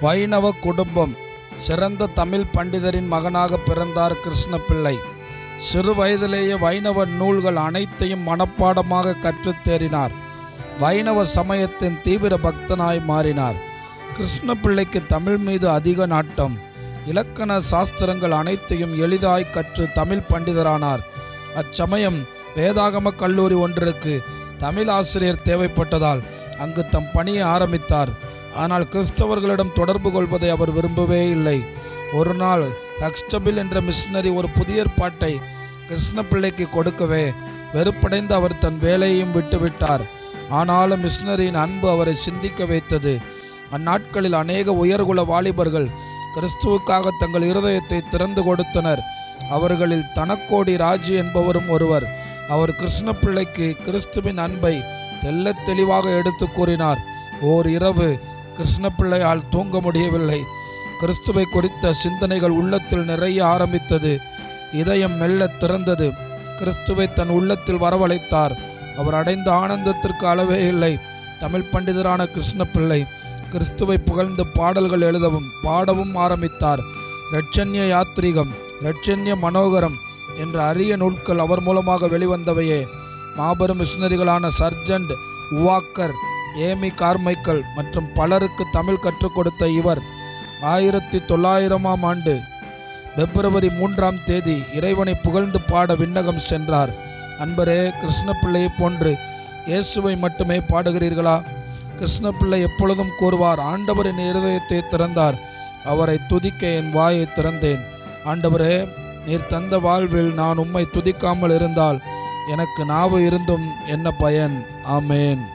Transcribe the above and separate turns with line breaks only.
வைணவ குடும்பம் சிறந்த தமிழ் பண்டிதரின் மகனாக பிறந்தார் கிருஷ்ணபிள்ளை சிறு வயதிலேயே வைணவ நூல்கள் அனைத்தையும் மனப்பாடமாக கற்றுத் தேறினார் வைணவ சமயத்தின் தீவிர பக்தனாய் மாறினார் கிருஷ்ணபிள்ளைக்கு தமிழ் மீது அதிக நாட்டம் இலக்கண சாஸ்திரங்கள் அனைத்தையும் எளிதாய் கற்று தமிழ் பண்டிதரானார் அச்சமயம் வேதாகம கல்லூரி ஒன்றிற்கு தமிழ் ஆசிரியர் தேவைப்பட்டதால் அங்கு தம் பணியை ஆரம்பித்தார் ஆனால் கிறிஸ்தவர்களிடம் தொடர்பு கொள்வதை அவர் விரும்பவே இல்லை ஒரு நாள் ஹக்ஸ்டபில் என்ற மிஷினரி ஒரு புதிய ஏற்பாட்டை கிருஷ்ணபிள்ளைக்கு கொடுக்கவே வெறுப்படைந்த அவர் தன் வேலையையும் விட்டுவிட்டார் ஆனாலும் மிஷினரியின் அன்பு அவரை சிந்திக்க வைத்தது அந்நாட்களில் அநேக உயர்குல வாலிபர்கள் கிறிஸ்துவுக்காக தங்கள் இருதயத்தை திறந்து கொடுத்தனர் அவர்களில் தனக்கோடி ராஜு என்பவரும் ஒருவர் அவர் கிருஷ்ணபிள்ளைக்கு கிறிஸ்துவின் அன்பை தெள்ளத் தெளிவாக எடுத்து கூறினார் ஓர் இரவு கிருஷ்ணபிள்ளையால் தூங்க முடியவில்லை கிறிஸ்துவை குறித்த சிந்தனைகள் உள்ளத்தில் நிறைய ஆரம்பித்தது இதயம் மெல்ல திறந்தது கிறிஸ்துவை தன் உள்ளத்தில் வரவழைத்தார் அவர் அடைந்த ஆனந்தத்திற்கு அளவே இல்லை தமிழ் பண்டிதரான கிருஷ்ணபிள்ளை கிறிஸ்துவை புகழ்ந்து பாடல்கள் எழுதவும் பாடவும் ஆரம்பித்தார் இரட்சண்ய யாத்ரீகம் இரட்சண்ய மனோகரம் என்ற அரிய நூல்கள் அவர் மூலமாக வெளிவந்தவையே மாபெரும் மிஷினரிகளான சர்ஜன்ட் உவாக்கர் ஏமி கார்மைக்கல் மற்றும் பலருக்கு தமிழ் கற்றுக் கொடுத்த இவர் ஆயிரத்தி தொள்ளாயிரமாம் ஆண்டு பிப்ரவரி மூன்றாம் தேதி இறைவனை புகழ்ந்து பாட விண்ணகம் சென்றார் அன்பரே கிருஷ்ணபிள்ளையை போன்று இயேசுவை மட்டுமே பாடுகிறீர்களா கிருஷ்ணபிள்ளை எப்பொழுதும் கூறுவார் ஆண்டவரின் இருதயத்தை திறந்தார் அவரை துதிக்க என் வாயை திறந்தேன் ஆண்டவரே நீர் தந்த வாழ்வில் நான் உம்மை துதிக்காமல் இருந்தால் எனக்கு நாவு இருந்தும் என்ன பயன் ஆமேன்